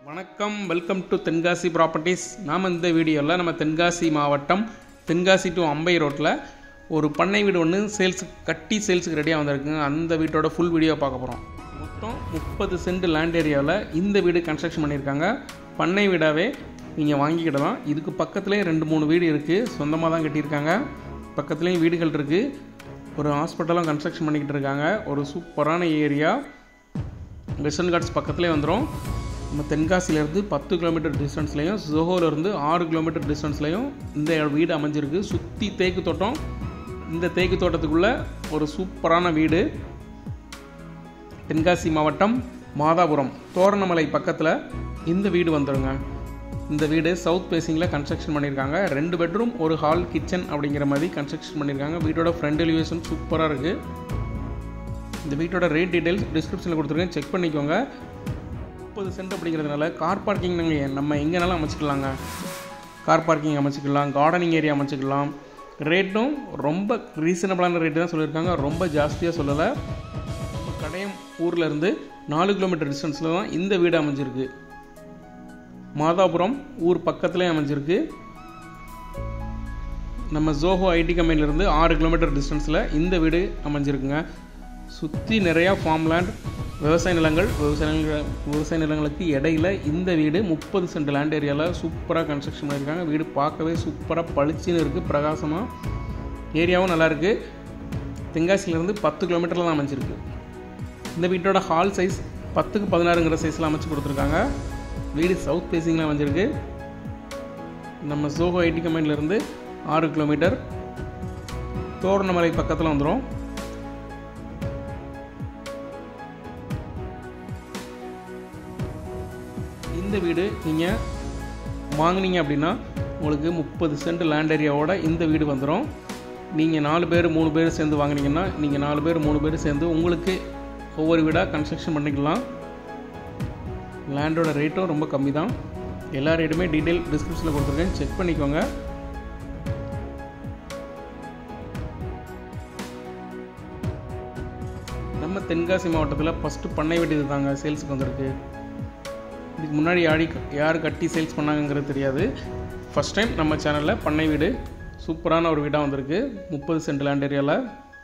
வணக்கம் welcome to Tenkasi properties நாம் இந்த வீடியோவில் நம்ம தென்காசி மாவட்டம் தென்காசி டு அம்பை ரோட்டில் ஒரு பண்ணை வீடு ஒன்று சேல்ஸ் கட்டி சேல்ஸுக்கு ரெடியாக வந்திருக்குங்க அந்த வீட்டோட ஃபுல் வீடியோ பார்க்க போகிறோம் மொத்தம் முப்பது சென்ட் லேண்ட் ஏரியாவில் இந்த வீடு கன்ஸ்ட்ரக்ஷன் பண்ணியிருக்காங்க பண்ணை வீடாகவே நீங்கள் வாங்கிக்கிடலாம் இதுக்கு பக்கத்துலேயே ரெண்டு மூணு வீடு இருக்குது சொந்தமாக தான் கட்டியிருக்காங்க பக்கத்துலேயும் வீடுகள் இருக்குது ஒரு ஹாஸ்பிட்டலும் கன்ஸ்ட்ரக்ஷன் பண்ணிக்கிட்டு இருக்காங்க ஒரு சூப்பரான ஏரியா வெஸ்டர்ன் காட்ஸ் பக்கத்துலேயே வந்துடும் நம்ம தென்காசியிலேருந்து பத்து கிலோமீட்டர் டிஸ்டன்ஸ்லையும் ஜோஹோலேருந்து ஆறு கிலோமீட்டர் டிஸ்டன்ஸ்லையும் இந்த வீடு அமைஞ்சிருக்கு சுற்றி தேக்கு தோட்டம் இந்த தேக்கு தோட்டத்துக்குள்ளே ஒரு சூப்பரான வீடு தென்காசி மாவட்டம் மாதாபுரம் தோரணமலை பக்கத்தில் இந்த வீடு வந்துடுங்க இந்த வீடு சவுத் பேசிங்கில் கன்ஸ்ட்ரக்ஷன் பண்ணியிருக்காங்க ரெண்டு பெட்ரூம் ஒரு ஹால் கிச்சன் அப்படிங்கிற மாதிரி கன்ஸ்ட்ரக்ஷன் பண்ணியிருக்காங்க வீட்டோட ஃப்ரண்ட் எலிவேஷன் சூப்பராக இருக்குது இந்த வீட்டோட ரேட் டீடைல்ஸ் டிஸ்கிரிப்ஷனில் கொடுத்துருக்கேன் செக் பண்ணிக்கோங்க முப்பது சென்ட் அப்படிங்கிறதுனால கார் பார்க்கிங் நாங்கள் நம்ம எங்கேனாலும் அமைச்சிக்கலாங்க கார் பார்க்கிங் அமைச்சிக்கலாம் கார்டனிங் ஏரியா அமைச்சிக்கலாம் ரேட்டும் ரொம்ப ரீசனபிளான ரேட்டு தான் சொல்லியிருக்காங்க ரொம்ப ஜாஸ்தியாக சொல்லலை கடையம் ஊரில் இருந்து நாலு கிலோமீட்டர் டிஸ்டன்ஸில் தான் இந்த வீடு அமைஞ்சிருக்கு மாதாபுரம் ஊர் பக்கத்துலேயே அமைஞ்சிருக்கு நம்ம ஜோஹோ ஐடி கம்பெனிலேருந்து ஆறு கிலோமீட்டர் டிஸ்டன்ஸில் இந்த வீடு அமைஞ்சிருக்குங்க சுற்றி நிறையா ஃபார்ம் லேண்ட் விவசாய நிலங்கள் விவசாய நிலங்கள் விவசாய நிலங்களுக்கு இடையில இந்த வீடு முப்பது சென்ட் லேண்ட் ஏரியாவில் சூப்பராக கன்ஸ்ட்ரக்ஷன் பண்ணியிருக்காங்க வீடு பார்க்கவே சூப்பராக பளிச்சுன்னு இருக்குது பிரகாசமாக ஏரியாவும் நல்லாயிருக்கு தென்காசியிலேருந்து பத்து கிலோமீட்டரில் தான் அமைஞ்சிருக்கு இந்த வீட்டோட ஹால் சைஸ் பத்துக்கு பதினாறுங்கிற சைஸில் அமைச்சு கொடுத்துருக்காங்க வீடு சவுத் ஃபேஸிங்கில் அமைஞ்சிருக்கு நம்ம சோஹோ ஐடி கம்பெனிலேருந்து ஆறு கிலோமீட்டர் தோரணமலை பக்கத்தில் வந்துடும் இந்த வீடு நீங்கள் வாங்கினீங்க அப்படின்னா உங்களுக்கு முப்பது சென்ட் லேண்ட் ஏரியாவோட இந்த வீடு வந்துடும் நீங்கள் நாலு பேர் மூணு பேர் சேர்ந்து வாங்கினீங்கன்னா நீங்கள் நாலு பேர் மூணு பேர் சேர்ந்து உங்களுக்கு ஒவ்வொரு வீடாக கன்ஸ்ட்ரக்ஷன் பண்ணிக்கலாம் லேண்டோட ரேட்டும் ரொம்ப கம்மி தான் எல்லா ரேட்டுமே டீட்டெயில் டிஸ்கிரிப்ஷனில் கொடுத்துருக்கேன் செக் பண்ணிக்கோங்க நம்ம தென்காசி மாவட்டத்தில் ஃபஸ்ட்டு பண்ணை வீடு இது தாங்க சேல்ஸுக்கு வந்திருக்கு இதுக்கு முன்னாடி யாடி யார் கட்டி சேல்ஸ் பண்ணாங்கங்கிறது தெரியாது ஃபஸ்ட் டைம் நம்ம சேனலில் பண்ணை வீடு சூப்பரான ஒரு வீடாக வந்திருக்கு முப்பது சென்ட் லேண்ட் ஏரியாவில்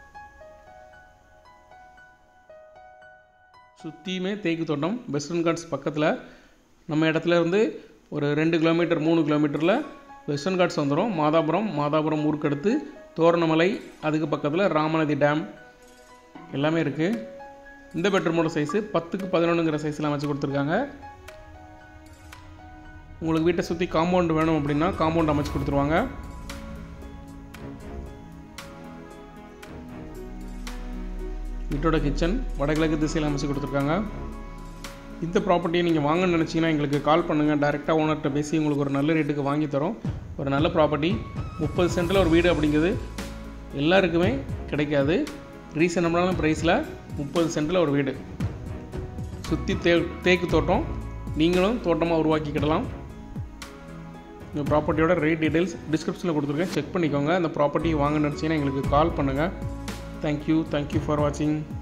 சுற்றியுமே தேக்கு தோட்டம் வெஸ்டர்ன் காட்ஸ் பக்கத்தில் நம்ம இடத்துல இருந்து ஒரு ரெண்டு கிலோமீட்டர் மூணு கிலோமீட்டரில் வெஸ்டர்ன் காட்ஸ் வந்துடும் மாதாபுரம் மாதாபுரம் ஊருக்கு அடுத்து தோரணமலை அதுக்கு பக்கத்தில் ராமநதி டேம் எல்லாமே இருக்குது இந்த பெட்ரூமோட சைஸு பத்துக்கு பதினொன்றுங்கிற சைஸில் அமைச்சு கொடுத்துருக்காங்க உங்களுக்கு வீட்டை சுற்றி காம்பவுண்ட் வேணும் அப்படின்னா காம்பவுண்ட் அமைச்சு கொடுத்துருவாங்க வீட்டோட கிச்சன் வடகிழக்கு திசையில் அமைச்சு கொடுத்துருக்காங்க இந்த ப்ராப்பர்ட்டியை நீங்கள் வாங்கன்னு நினச்சிங்கன்னா எங்களுக்கு கால் பண்ணுங்கள் டேரெக்டாக ஓனர்கிட்ட பேசி உங்களுக்கு ஒரு நல்ல ரேட்டுக்கு வாங்கி தரோம் ஒரு நல்ல ப்ராப்பர்ட்டி முப்பது சென்டில் ஒரு வீடு அப்படிங்கிறது எல்லாருக்குமே கிடைக்காது ரீசனபிளான ப்ரைஸில் முப்பது சென்டில் ஒரு வீடு சுற்றி தே தேக்கு தோட்டம் நீங்களும் தோட்டமாக உருவாக்கிக்கிடலாம் இந்த ப்ராப்பர்ட்டியோட ரேட் டீடைல்ஸ் டிஸ்கிரிப்ஷனில் கொடுத்துருக்கேன் செக் பண்ணிக்கோங்க அந்த ப்ராப்பர்ட்டி வாங்க நினச்சிங்கன்னா எங்களுக்கு கால் பண்ணுங்கள் தேங்க்யூ தேங்க்யூ ஃபார் வாட்சிங்